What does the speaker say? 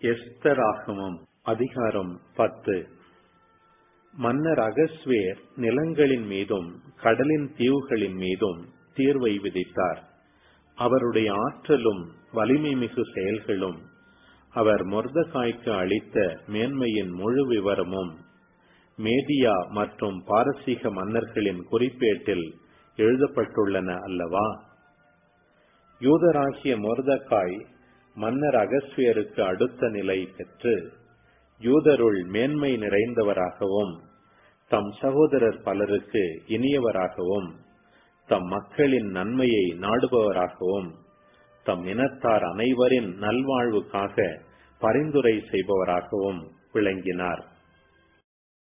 எஸ்தராகமம் அதிகாரம் பத்து மன்னர் அகஸ்வேர் நிலங்களின் மீதும் கடலின் தீவுகளின் மீதும் தீர்வை விதித்தார் அவருடைய ஆற்றலும் வலிமை மிகு செயல்களும் அவர் மொர்தகாய்க்கு அளித்த மேன்மையின் முழு விவரமும் மேதியா மற்றும் பாரசீக மன்னர்களின் குறிப்பேட்டில் எழுதப்பட்டுள்ளன அல்லவா யூதராகிய மொர்தகாய் மன்னர் அகஸ்வேருக்கு அடுத்த நிலை பெற்று யூதருள் மேன்மை நிறைந்தவராகவும் தம் சகோதரர் பலருக்கு இனியவராகவும் தம் மக்களின் நன்மையை நாடுபவராகவும் தம் இனத்தார் அனைவரின் நல்வாழ்வுக்காக பரிந்துரை செய்பவராகவும் விளங்கினார்